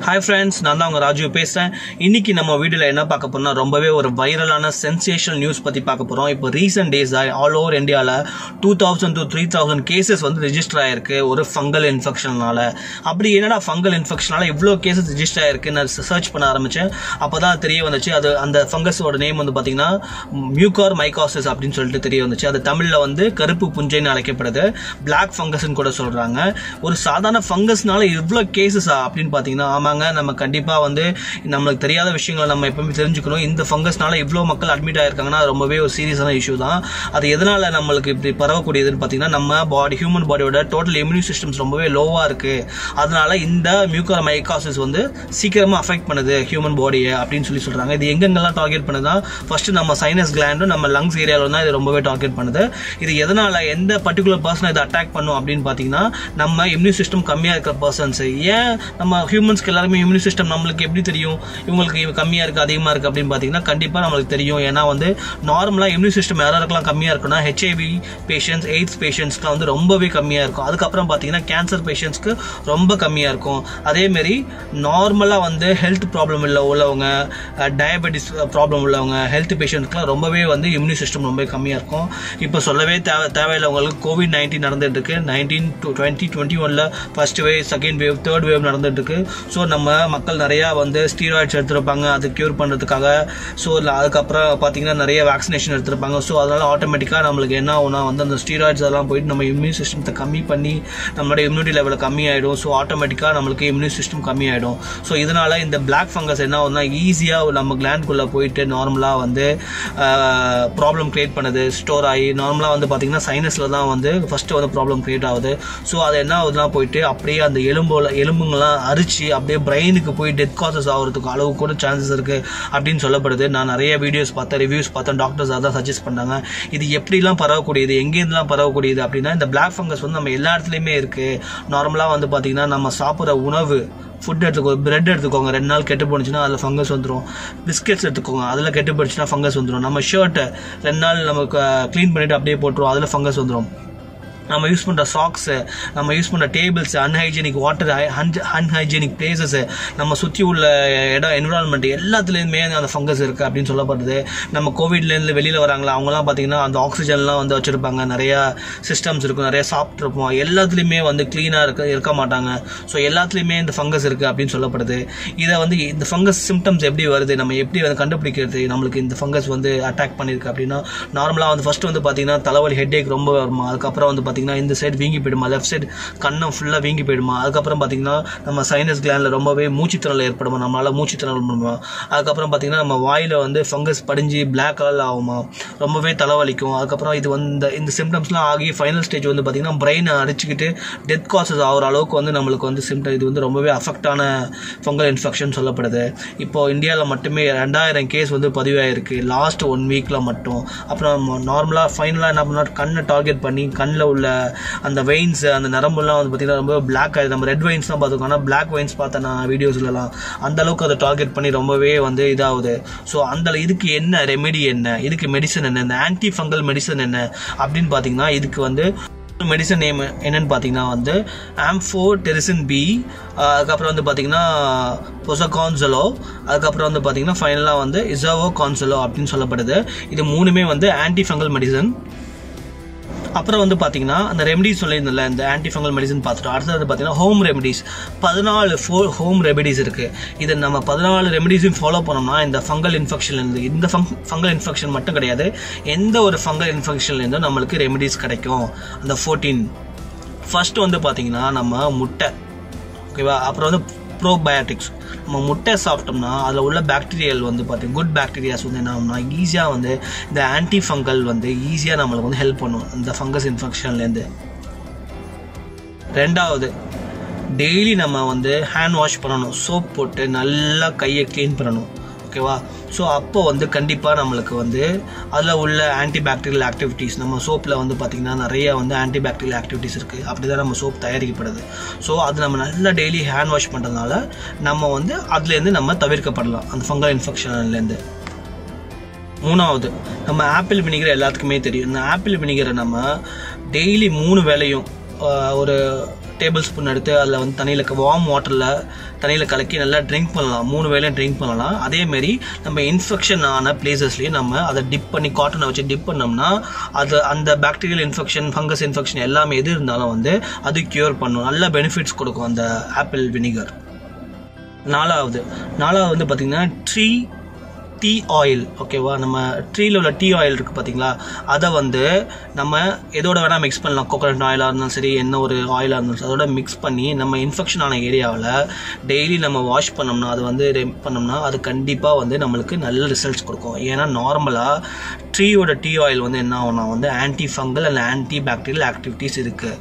hi friends நான் தான் உங்க ராஜு பேசுறேன் இன்னைக்கு நம்ம வீடியோல என்ன பார்க்க போறோம்னா ரொம்பவே ஒரு வைரலான சென்சேஷனல் நியூஸ் பத்தி பார்க்க போறோம் இப்போ ரீசெண்ட் டேஸ் ஆல் ஓவர் இந்தியாவில் two thousand to three thousand cases வந்து ரெஜிஸ்டர் ஆயிருக்கு ஒரு ஃபங்கல் இன்ஃபெக்ஷனால அப்படி என்னடா ஃபங்கல் இன்ஃபெக்ஷனால இவ்வளோ கேசஸ் ரெஜிஸ்டர் ஆயிருக்கு நான் சர்ச் பண்ண ஆரம்பிச்சேன் அப்பதான் தெரிய வந்துச்சு அது அந்த ஃபங்கஸோட நேம் வந்து பாத்தீங்கன்னா மியூகார் மைகாசிஸ் அப்படின்னு சொல்லிட்டு தெரிய வந்துச்சு அது தமிழ்ல வந்து கருப்பு புஞ்சைன்னு அழைக்கப்படுது பிளாக் ஃபங்கஸ்ன்னு கூட சொல்றாங்க ஒரு சாதாரண ஃபங்கஸ்னால இவ்வளோ கேசஸா அப்படின்னு பாத்தீங்கன்னா ஆமாங்க நம்ம கண்டிப்பா வந்து நம்மளுக்கு தெரியாத விஷயங்களை நம்ம எப்பவுமே தெரிஞ்சுக்கணும் இந்த ஃபங்கஸ்னால இவ்வளோ மக்கள் அட்மிட் ஆயிருக்காங்கன்னா அது ரொம்பவே ஒரு சீரியஸான இஷ்யூ தான் அது எதனால நம்மளுக்கு இப்படி பரவக்கூடியதுன்னு பார்த்தீங்கன்னா நம்ம பாடி ஹியூமன் பாடியோட டோட்டல் இம்யூன் சிஸ்டம்ஸ் ரொம்பவே லோவா இருக்கு அதனால இந்த மியூக்கர் மைகாசிஸ் வந்து சீக்கிரமா அஃபெக்ட் பண்ணுது ஹியூமன் பாடியை அப்படின்னு சொல்லி சொல்றாங்க இது எங்கெங்கெல்லாம் டார்கெட் பண்ணுதா ஃபர்ஸ்ட் நம்ம சைனஸ் கிளாண்டும் நம்ம லங்ஸ் ஏரியாவில் தான் இது ரொம்பவே டார்கெட் பண்ணுது இது எதனால எந்த பர்டிகுலர் பர்சன் இதை அட்டாக் பண்ணும் அப்படின்னு பார்த்தீங்கன்னா நம்ம இம்யூன் சிஸ்டம் கம்மியாக இருக்கிற பர்சன்ஸ் ஏன் நம்ம ஹியூமன்ஸ்க்கு எல்லாருமே இம்யூன் சிஸ்டம் நம்மளுக்கு எப்படி தெரியும் இவங்களுக்கு இவ கம்மியாக இருக்குது அதிகமாக இருக்குது அப்படின்னு பார்த்தீங்கன்னா கண்டிப்பாக நம்மளுக்கு தெரியும் ஏன்னா வந்து நார்மலாக இம்யூன் சிஸ்டம் யாராருக்கெல்லாம் கம்மியாக இருக்குன்னா ஹெச்ஐவி பேஷண்ட்ஸ் எய்ட்ஸ் பேஷண்ட்ஸ்க்குலாம் வந்து ரொம்பவே கம்மியாக இருக்கும் அதுக்கப்புறம் பார்த்தீங்கன்னா கேன்சர் பேஷண்ட்ஸ்க்கு ரொம்ப கம்மியாக இருக்கும் அதேமாரி நார்மலாக வந்து ஹெல்த் ப்ராப்ளம் உள்ள உள்ளவங்க டயபெட்டிஸ் ப்ராப்ளம் உள்ளவங்க ஹெல்த் பேஷண்ட்ஸ்க்குலாம் ரொம்பவே வந்து இம்யூன் சிஸ்டம் ரொம்ப கம்மியாக இருக்கும் இப்போ சொல்லவே தேவை தேவையில்லை உங்களுக்கு கோவிட் நைன்டீன் நடந்துட்டு இருக்கு நைன்டீன் டு டுவெண்ட்டி டுவெண்ட்டி ஒன்ல first wave second wave third wave நடந்துட்டு இருக்கு ஸோ நம்ம மக்கள் நிறையா வந்து ஸ்டீராய்ட்ஸ் எடுத்திருப்பாங்க அது கியூர் பண்ணுறதுக்காக ஸோ அதுக்கப்புறம் பார்த்தீங்கன்னா நிறைய வேக்சினேஷன் எடுத்திருப்பாங்க ஸோ அதனால ஆட்டோமேட்டிக்காக நம்மளுக்கு என்ன ஆகும்னா வந்து அந்த ஸ்டீராய்ட்ஸ் அதெல்லாம் போயிட்டு நம்ம இம்யூன் சிஸ்டத்தை கம்மி பண்ணி நம்மளோட இம்யூனிட்டி லெவலில் கம்மி ஆகிடும் ஸோ ஆட்டோமேட்டிக்காக நம்மளுக்கு இம்யூன் சிஸ்டம் கம்மி ஆகிடும் ஸோ இதனால இந்த பிளாக் ஃபங்கஸ் என்ன ஆகுதுன்னா ஈஸியாக நம்ம கிளாண்ட்குள்ளே போயிட்டு நார்மலாக வந்து ப்ராப்ளம் கிரியேட் பண்ணுது ஸ்டோர் ஆகி நார்மலாக வந்து பார்த்தீங்கன்னா சைனஸில் தான் வந்து ஃபஸ்ட்டு வந்து ப்ராப்ளம் கிரியேட் ஆகுது ஸோ அது என்ன ஆகுதுன்னா போயிட்டு அப்படியே அந்த எலும்போல எலும்புங்கெல்லாம் அரிச்சு அப்படியே பிரெயினுக்கு போய் டெத் காசஸ் ஆகிறதுக்கு அளவு கூட சான்சஸ் இருக்கு அப்படின்னு சொல்லப்படுது நான் நிறைய வீடியோஸ் பார்த்தேன் ரிவ்யூஸ் பார்த்தேன் டாக்டர்ஸ் அதான் சஜஸ்ட் பண்ணாங்க இது எப்படிலாம் பரவக்கூடியது எங்கேருந்துலாம் பரவக்கூடியது அப்படின்னா இந்த பிளாக் ஃபங்கஸ் வந்து நம்ம எல்லா இடத்துலையுமே இருக்கு நார்மலாக வந்து பார்த்தீங்கன்னா நம்ம சாப்பிட்ற உணவு ஃபுட் எடுத்துக்கோ பிரெட் எடுத்துக்கோங்க ரெண்டு நாள் கெட்டு போனுச்சுன்னா அதில் ஃபங்கஸ் வந்துடும் பிஸ்கெட்ஸ் எடுத்துக்கோங்க அதில் கெட்டு போயிடுச்சுன்னா ஃபங்கஸ் வந்துடும் நம்ம ஷர்ட்டை ரெண்டு நாள் நமக்கு க்ளீன் பண்ணிட்டு அப்படியே போட்டுரும் அதில் ஃபங்கஸ் வந்துடும் நம்ம யூஸ் பண்ணுற சாக்ஸு நம்ம யூஸ் பண்ணுற tables unhygienic water unhygienic places நம்ம சுற்றி உள்ள இடம் என்விரான்மெண்ட் எல்லாத்துலேயுமே அந்த ஃபங்கஸ் இருக்குது அப்படின்னு சொல்லப்படுது நம்ம கோவிட்லேருந்து வெளியில் வராங்களா அவங்கலாம் பார்த்தீங்கன்னா அந்த ஆக்சிஜன்லாம் வந்து வச்சுருப்பாங்க நிறையா சிஸ்டம்ஸ் இருக்கும் நிறைய சாப்பிட்ருப்போம் எல்லாத்துலேயுமே வந்து க்ளீனாக இருக்க இருக்க மாட்டாங்க ஸோ எல்லாத்துலேயுமே இந்த ஃபங்கஸ் இருக்குது அப்படின்னு சொல்லப்படுது இதை வந்து இந்த ஃபங்கஸ் சிம்டம்ஸ் எப்படி வருது நம்ம எப்படி வந்து கண்டுபிடிக்கிறது நம்மளுக்கு இந்த ஃபங்கஸ் வந்து அட்டாக் பண்ணியிருக்கு அப்படின்னா நார்மலாக வந்து ஃபர்ஸ்ட் வந்து பார்த்தீங்கன்னா தலைவலி ஹெட்ஏக் ரொம்ப வருமா அதுக்கப்புறம் வந்து பார்த்தீங்கன்னா இந்த சைடு வீங்கி போயிடுமா லெஃப்ட் சைடு கண்ணம் ஃபுல்லாக வீங்கி போயிடுமா அதுக்கப்புறம் பார்த்தீங்கன்னா நம்ம சைனஸ் கிளாண்டில் ரொம்பவே மூச்சுத்திறல் ஏற்படுமா நம்மளால மூச்சுத்திறல் பண்ணுமா அதுக்கப்புறம் பார்த்தீங்கன்னா நம்ம வாயில் வந்து ஃபங்கஸ் படிஞ்சு பிளாக் கலரில் ஆகுமா ரொம்பவே தலைவலிக்கும் அதுக்கப்புறம் இது வந்து இந்த சிம்டம்ஸ்லாம் ஆகி ஃபைனல் ஸ்டேஜ் வந்து பார்த்தீங்கன்னா பிரெயினை அடிச்சுக்கிட்டு டெத் காசஸ் ஆகிற அளவுக்கு வந்து நம்மளுக்கு வந்து சிம்டம் இது வந்து ரொம்பவே அஃபெக்டான ஃபங்கல் இன்ஃபெக்ஷன் சொல்லப்படுது இப்போ இந்தியாவில் மட்டுமே ரெண்டாயிரம் கேஸ் வந்து பதிவாயிருக்கு லாஸ்ட் ஒன் வீக்கில் மட்டும் அப்புறம் நார்மலாக ஃபைனலாக என்ன பண்ணால் கண்ணை டார்கெட் பண்ணி கண்ணில் உள்ள அந்த வெயின்ஸ் அந்த நரம்புலாம் வந்து பார்த்தீங்கன்னா ரொம்ப பிளாக் ஆகுது நம்ம ரெட் வெயின்ஸ்லாம் பார்த்துக்கோம் ஆனால் பிளாக் வெயின்ஸ் பார்த்தேன் நான் வீடியோஸ்லலாம் அந்த அளவுக்கு அதை டார்கெட் பண்ணி ரொம்பவே வந்து இதாகுது ஸோ அந்த இதுக்கு என்ன ரெமெடி என்ன இதுக்கு மெடிசன் என்ன இந்த ஆன்டி ஃபங்கல் மெடிசன் என்ன அப்படின்னு பார்த்தீங்கன்னா இதுக்கு வந்து மெடிசன் நேம் என்னன்னு பார்த்தீங்கன்னா வந்து ஆம்ஃபோ டெரிசின் பி அதுக்கப்புறம் வந்து பார்த்தீங்கன்னா பொசகான்சலோ அதுக்கப்புறம் வந்து பார்த்தீங்கன்னா ஃபைனலாக வந்து இசாவோ கான்சலோ அப்படின்னு சொல்லப்படுது இது மூணுமே வந்து ஆன்டி ஃபங்கல் மெடிசன் அப்புறம் வந்து பார்த்தீங்கன்னா அந்த ரெமெடிஸ் சொல்லியிருந்தல இந்த ஆன்டி ஃபங்கல் மெடிசன் பார்த்துட்டோம் அடுத்தது பார்த்தீங்கன்னா ஹோம் ரெமெடிஸ் பதினாலு ஃபோ ஹோம் ரெமெடிஸ் இருக்குது இதை நம்ம பதினாலு ரெமெடிஸையும் ஃபாலோ பண்ணோம்னா இந்த ஃபங்கல் இன்ஃபெக்ஷன்லேருந்து இந்த ஃபங் ஃபங்கல் இன்ஃபெக்ஷன் மட்டும் கிடையாது எந்த ஒரு ஃபங்கல் இன்ஃபெக்ஷன்லேருந்தும் நம்மளுக்கு ரெமெடிஸ் கிடைக்கும் அந்த ஃபோர்டீன் ஃபர்ஸ்ட் வந்து பார்த்தீங்கன்னா நம்ம முட்டை ஓகேவா அப்புறம் வந்து ப்ரோபயோட்டிக்ஸ் நம்ம முட்டை சாப்பிட்டோம்னா அதில் உள்ள பாக்டீரியல் வந்து பார்த்தீங்கன்னா குட் பாக்டீரியாஸ் வந்து என்ன ஆகும்னா ஈஸியாக வந்து இந்த ஆன்டி ஃபங்கல் வந்து ஈஸியாக நம்மளுக்கு வந்து ஹெல்ப் பண்ணும் இந்த ஃபங்கஸ் இன்ஃபெக்ஷன்லேருந்து ரெண்டாவது டெய்லி நம்ம வந்து ஹேண்ட் வாஷ் பண்ணணும் சோப் போட்டு நல்லா கையை க்ளீன் பண்ணணும் ஓகேவா ஸோ அப்போ வந்து கண்டிப்பாக நம்மளுக்கு வந்து அதில் உள்ள ஆன்டி பாக்டீரியல் ஆக்டிவிட்டீஸ் நம்ம சோப்பில் வந்து பார்த்திங்கன்னா நிறைய வந்து ஆன்டி பாக்டீரியல் ஆக்டிவிட்டீஸ் இருக்குது அப்படி தான் நம்ம சோப் தயாரிக்கப்படுது ஸோ அது நம்ம நல்லா டெய்லி ஹேண்ட் வாஷ் பண்ணுறதுனால நம்ம வந்து அதுலேருந்து நம்ம தவிர்க்கப்படலாம் அந்த ஃபங்கல் இன்ஃபெக்ஷன்லேருந்து மூணாவது நம்ம ஆப்பிள் வினிகர் எல்லாத்துக்குமே தெரியும் இந்த ஆப்பிள் வினிகரை நம்ம டெய்லி மூணு வேளையும் ஆஹ், ஒரு டேபிள் ஸ்பூன் எடுத்து அதில் வந்து தண்ணியில் வார்ம் வாட்டரில் தண்ணியில் கலக்கி நல்லா ட்ரிங்க் பண்ணலாம் மூணு வேலையும் ட்ரிங்க் பண்ணலாம் அதேமாரி நம்ம இன்ஃபெக்ஷன் ஆன பிளேசஸ்லேயும் நம்ம அதை டிப் பண்ணி காட்டனை வச்சு டிப் பண்ணோம்னா அது அந்த பாக்டீரியல் இன்ஃபெக்ஷன் ஃபங்கஸ் இன்ஃபெக்ஷன் எல்லாமே எது இருந்தாலும் வந்து அது க்யூர் பண்ணும் நல்ல பெனிஃபிட்ஸ் கொடுக்கும் அந்த ஆப்பிள் வினிகர் நாலாவது நாலாவது வந்து பார்த்திங்கன்னா ட்ரீ டீ ஆயில் ஓகேவா நம்ம ட்ரீல உள்ள டீ ஆயில் இருக்குது பார்த்தீங்களா அதை வந்து நம்ம எதோட வேணால் மிக்ஸ் பண்ணலாம் கோகோனட் ஆயிலாக இருந்தாலும் சரி என்ன ஒரு ஆயிலாக இருந்தாலும் சரி அதோட மிக்ஸ் பண்ணி நம்ம இன்ஃபெக்ஷன் ஆன ஏரியாவில் டெய்லி நம்ம வாஷ் பண்ணோம்னா அது வந்து ரெ- பண்ணோம்னா அது கண்டிப்பாக வந்து நம்மளுக்கு நல்ல ரிசல்ட்ஸ் கொடுக்கும் ஏன்னா நார்மலாக ட்ரீயோட டீ ஆயில் வந்து என்ன ஆகும்னா வந்து anti fungal and anti bacterial activities இருக்குது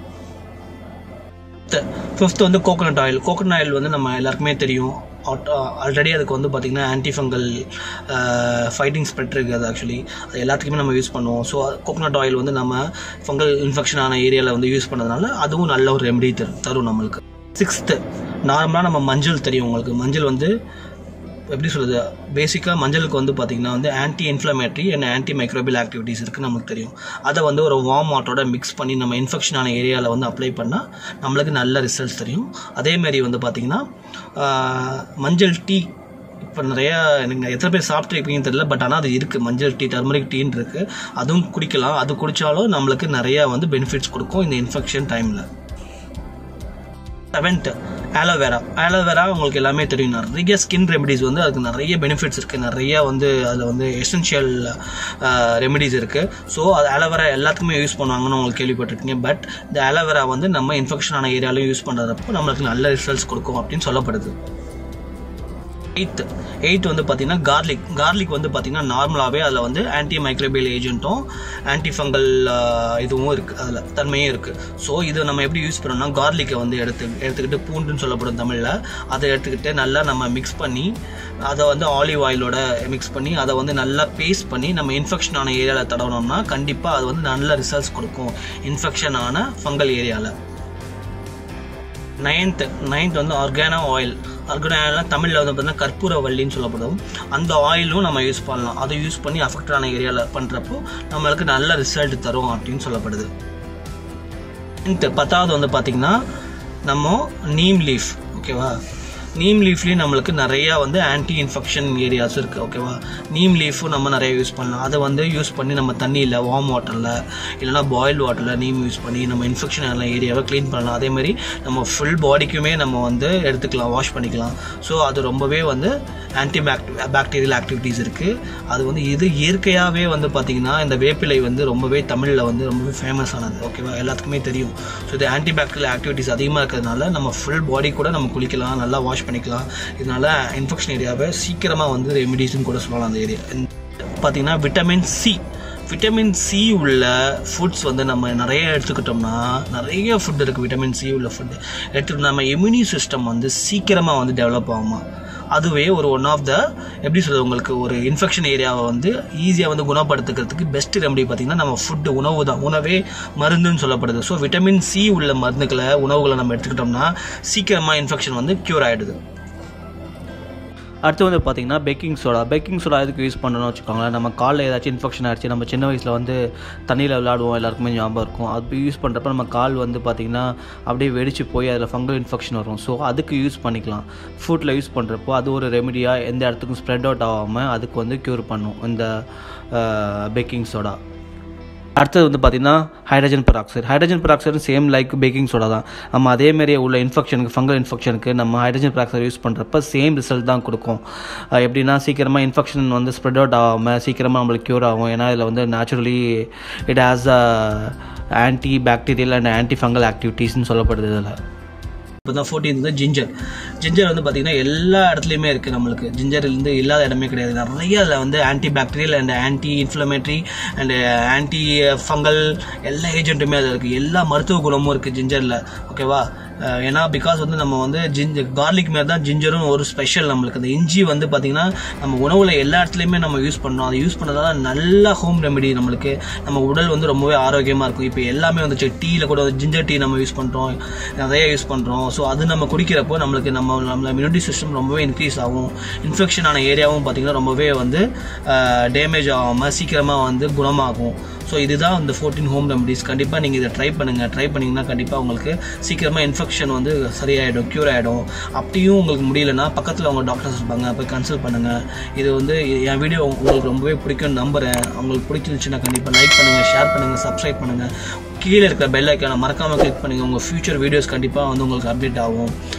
ஃபிஃப்த் வந்து கோகோனட் ஆயில் கோகோனட் ஆயில் வந்து நம்ம எல்லாருக்குமே தெரியும் ஆல்ரெடி அதுக்கு வந்து பார்த்திங்கன்னா ஆன்டி ஃபங்கல் ஃபைட்டிங் ஸ்ப்ரெட் இருக்குது அது ஆக்சுவலி அது எல்லாத்துக்குமே நம்ம யூஸ் பண்ணுவோம் ஸோ கோகோனட் ஆயில் வந்து நம்ம ஃபங்கல் இன்ஃபெக்ஷன் ஆன ஏரியாவில் வந்து யூஸ் பண்ணதுனால அதுவும் நல்ல ஒரு ரெமெடி தரும் தரும் நம்மளுக்கு சிக்ஸ்த்து நார்மலாக நம்ம மஞ்சள் தெரியும் உங்களுக்கு மஞ்சள் வந்து எப்படி சொல்கிறது பேசிக்காக மஞ்சளுக்கு வந்து பார்த்திங்கன்னா வந்து anti inflammatory and anti microbial activities இருக்குது நமக்கு தெரியும் அதை வந்து ஒரு வார்ம் வாட்டரோட மிக்ஸ் பண்ணி நம்ம இன்ஃபெக்ஷன் ஆன ஏரியாவில் வந்து அப்ளை பண்ணால் நம்மளுக்கு நல்ல ரிசல்ட்ஸ் தெரியும் அதேமாரி வந்து பார்த்திங்கன்னா ஆஹ், மஞ்சள் டீ இப்போ நிறையா எனக்கு எத்தனை பேர் சாப்பிட்ருப்பீங்கன்னு தெரியல பட் ஆனால் அது இருக்குது மஞ்சள் டீ டர்மரிக் டீன்னு இருக்குது அதுவும் குடிக்கலாம் அது குடித்தாலும் நம்மளுக்கு நிறையா வந்து பெனிஃபிட்ஸ் கொடுக்கும் இந்த இன்ஃபெக்ஷன் டைமில் செவன்த் ஆலோவேரா ஆலோவேரா உங்களுக்கு எல்லாமே தெரியும் நிறைய ஸ்கின் ரெமெடிஸ் வந்து அதுக்கு நிறைய பெனிஃபிட்ஸ் இருக்குது நிறைய வந்து அதில் வந்து எசென்ஷியல் ரெமெடிஸ் இருக்குது ஸோ அது ஆலோவேரா எல்லாத்துக்குமே யூஸ் பண்ணுவாங்கன்னு உங்களுக்கு கேள்விப்பட்டிருக்கீங்க பட் இந்த ஆலோவேரா வந்து நம்ம இன்ஃபெக்ஷன் ஆன ஏரியாலையும் யூஸ் பண்ணுறப்போ நம்மளுக்கு நல்ல ரிசல்ட்ஸ் கொடுக்கும் அப்படின்னு சொல்லப்படுது எயித்து எயித் வந்து பார்த்தீங்கன்னா கார்லிக் கார்லிக் வந்து பார்த்தீங்கன்னா நார்மலாகவே அதில் வந்து ஆன்டி மைக்ரோபியல் ஏஜென்ட்டும் ஆன்டி ஃபங்கல் இதுவும் இருக்குது அதில் தன்மையும் இருக்குது ஸோ இதை நம்ம எப்படி யூஸ் பண்ணோம்னா கார்லிக்கை வந்து எடுத்து எடுத்துக்கிட்டு பூண்டுன்னு சொல்லப்படும் தமிழில் அதை எடுத்துக்கிட்டு நல்லா நம்ம மிக்ஸ் பண்ணி அதை வந்து ஆலிவ் ஆயிலோட மிக்ஸ் பண்ணி அதை வந்து நல்லா பேஸ்ட் பண்ணி நம்ம இன்ஃபெக்ஷன் ஆன ஏரியாவில் தடவினோம்னா கண்டிப்பாக அது வந்து நல்ல ரிசல்ட்ஸ் கொடுக்கும் இன்ஃபெக்ஷன் ஆன ஃபங்கல் ஏரியாவில் நைன்த் நைன்த் வந்து ஆர்கானோ ஆயில் ஆர்கானோ ஆயில்னால் தமிழில் வந்து பார்த்தீங்கன்னா கற்பூரவல்லின்னு சொல்லப்படும் அந்த ஆயிலும் நம்ம யூஸ் பண்ணலாம் அதை யூஸ் பண்ணி அஃபெக்ட் ஆன ஏரியாவில் பண்ணுறப்போ நம்மளுக்கு நல்ல ரிசல்ட் தரும் அப்படின்னு சொல்லப்படுது டென்த்து பத்தாவது வந்து பார்த்திங்கன்னா நம்ம நீம் லீஃப் ஓகேவா நீம் லீஃப்லேயும் நம்மளுக்கு நிறையா வந்து ஆன்டி இன்ஃபெக்ஷன் ஏரியாஸ் இருக்குது ஓகேவா நீம் லீஃபும் நம்ம நிறைய யூஸ் பண்ணலாம் அதை வந்து யூஸ் பண்ணி நம்ம தண்ணியில் வார்ம் வாட்டரில் இல்லைனா பாயில் வாட்டரில் நீம் யூஸ் பண்ணி நம்ம இன்ஃபெக்ஷன் ஆன ஏரியாவை க்ளீன் பண்ணலாம் அதே மாதிரி நம்ம ஃபுல் பாடிக்குமே நம்ம வந்து எடுத்துக்கலாம் வாஷ் பண்ணிக்கலாம் ஸோ அது ரொம்பவே வந்து ஆன்டி பாக்டீரியல் ஆக்டிவிட்டீஸ் இருக்குது அது வந்து இது இயற்கையாகவே வந்து பார்த்திங்கன்னா இந்த வேப்பிலை வந்து ரொம்பவே தமிழில் வந்து ரொம்பவே ஃபேமஸ் ஆனது ஓகேவா எல்லாத்துக்குமே தெரியும் ஸோ இது ஆன்டி பாக்டீரியல் ஆக்டிவிட்டீஸ் அதிகமாக இருக்கிறதுனால நம்ம ஃபுல் பாடி கூட நம்ம குளிக்கலாம் நல்லா வாஷ் பண்ணிக்கலாம் இதனால இன்ஃபெக்ஷன் ஏரியாவை சீக்கிரமாக வந்து ரெமிடிஸ்னு கூட சொல்லலாம் அந்த ஏரியா பார்த்தீங்கன்னா விட்டமின் சி விட்டமின் சி உள்ள ஃபுட்ஸ் வந்து நம்ம நிறைய எடுத்துக்கிட்டோம்னா நிறைய ஃபுட் இருக்குது விட்டமின் சி உள்ள ஃபுட் எடுத்துக்கிட்டு நம்ம இம்யூனி சிஸ்டம் வந்து சீக்கிரமாக வந்து டெவலப் ஆகுமா அதுவே ஒரு ஒன் ஆஃப் த எப்படி சொல்றது உங்களுக்கு ஒரு இன்ஃபெக்ஷன் ஏரியாவை வந்து ஈஸியாக வந்து குணப்படுத்துக்கிறதுக்கு பெஸ்ட் ரெமடி பார்த்தீங்கன்னா நம்ம ஃபுட்டு உணவு தான் உணவே மருந்துன்னு சொல்லப்படுது ஸோ விட்டமின் சி உள்ள மருந்துகளை உணவுகளை நம்ம எடுத்துக்கிட்டோம்னா சீக்கிரமாக இன்ஃபெக்ஷன் வந்து க்யூர் ஆகிடுது அடுத்து வந்து பார்த்தீங்கன்னா பேக்கிங் சோடா பேக்கிங் சோடா எதுக்கு யூஸ் பண்ணணும்னு வச்சுக்கோங்களேன் நம்ம காலில் ஏதாச்சும் இன்ஃபெக்ஷன் ஆயிடுச்சு நம்ம சின்ன வயசில் வந்து தண்ணியில் விளையாடுவோம் எல்லாருக்குமே ஞாபகம் இருக்கும் அது யூஸ் பண்ணுறப்ப நம்ம கால் வந்து பார்த்திங்கன்னா அப்படியே வெடிச்சு போய் அதில் ஃபங்கல் இன்ஃபெக்ஷன் வரும் ஸோ அதுக்கு யூஸ் பண்ணிக்கலாம் ஃபுட்டில் யூஸ் பண்ணுறப்போ அது ஒரு ரெமிடியாக எந்த இடத்துக்கும் ஸ்ப்ரெட் அவுட் ஆகாமல் அதுக்கு வந்து க்யூர் பண்ணும் இந்த பேக்கிங் சோடா அடுத்தது வந்து பார்த்திங்கன்னா hydrogen peroxide hydrogen peroxide same like baking soda தான் நம்ம அதேமாரி உள்ள இன்ஃபெக்ஷனுக்கு ஃபங்கல் இன்ஃபெக்ஷனுக்கு நம்ம ஹைட்ரஜன் பெராக்சைடு யூஸ் பண்ணுறப்ப சேம் ரிசல்ட் தான் கொடுக்கும் அஹ் எப்படின்னா சீக்கிரமாக இன்ஃபெக்ஷன் வந்து ஸ்ப்ரெட் அவுட் ஆகாமல் சீக்கிரமாக நம்மளுக்கு க்யூர் ஆகும் ஏன்னா இதில் வந்து naturally it has a anti bacterial and anti fungal ஆக்டிவிட்டீஸ்னு சொல்லப்படுது இதில் இப்போ தான் ஃபோர்டீன் வந்து ஜிஞ்சர் ஜிஞ்சர் வந்து பார்த்தீங்கன்னா எல்லா இடத்துலையுமே இருக்குது நம்மளுக்கு ஜிஞ்சர் இருந்து இல்லாத இடமே கிடையாது நிறைய அதில் வந்து anti bacterial and anti inflammatory and anti fungal எல்லா ஏஜென்ட்டுமே அதில் இருக்குது எல்லா மருத்துவ குணமும் இருக்குது ஜிஞ்சரில் ஓகேவா அஹ் ஏன்னா பிகாஸ் வந்து நம்ம வந்து ஜிஞ்சர் கார்லிக் மாரி தான் ஜிஞ்சரும் ஒரு ஸ்பெஷல் நம்மளுக்கு அந்த இஞ்சி வந்து பார்த்தீங்கன்னா நம்ம உணவில் எல்லா இடத்துலையுமே நம்ம யூஸ் பண்ணுறோம் அதை யூஸ் பண்ணதால நல்ல ஹோம் ரெமெடி நம்மளுக்கு நம்ம உடல் வந்து ரொம்பவே ஆரோக்கியமாக இருக்கும் இப்போ எல்லாமே வந்துச்சு டீயில் கூட ஜிஞ்சர் டீ நம்ம யூஸ் பண்ணுறோம் நிறைய யூஸ் பண்ணுறோம் ஸோ அது நம்ம குடிக்கிறப்போ நம்மளுக்கு நம்ம நம்ம இம்யூனிட்டி சிஸ்டம் ரொம்பவே இன்க்ரீஸ் ஆகும் இன்ஃபெக்ஷன் ஆன ஏரியாவும் பார்த்திங்கன்னா ரொம்பவே வந்து டேமேஜ் ஆகாமல் சீக்கிரமாக வந்து குணமாகும் ஸோ இதுதான் இந்த ஃபோர்டீன் ஹோம் ரெமடிஸ் கண்டிப்பாக நீங்கள் இதை ட்ரை பண்ணுங்கள் ட்ரை பண்ணிங்கன்னா கண்டிப்பாக உங்களுக்கு சீக்கிரமாக இன்ஃபெக்ஷன் வந்து சரியாயிடும் க்யூர் ஆகிடும் அப்படியும் உங்களுக்கு முடியலன்னா பக்கத்தில் அவங்க டாக்டர்ஸ் இருப்பாங்க போய் கன்சல்ட் பண்ணுங்கள் இது வந்து என் வீடியோ உங்களுக்கு ரொம்பவே பிடிக்கும்னு நம்புகிறேன் உங்களுக்கு பிடிச்சிருந்துச்சுன்னா கண்டிப்பாக லைக் பண்ணுங்கள் ஷேர் பண்ணுங்கள் சப்ஸ்கிரைப் பண்ணுங்கள் கீழே இருக்கிற பெல் ஐக்கானை மறக்காமல் கிளிக் பண்ணுங்கள் உங்கள் ஃபியூச்சர் வீடியோஸ் கண்டிப்பாக வந்து உங்களுக்கு அப்டேட் ஆகும்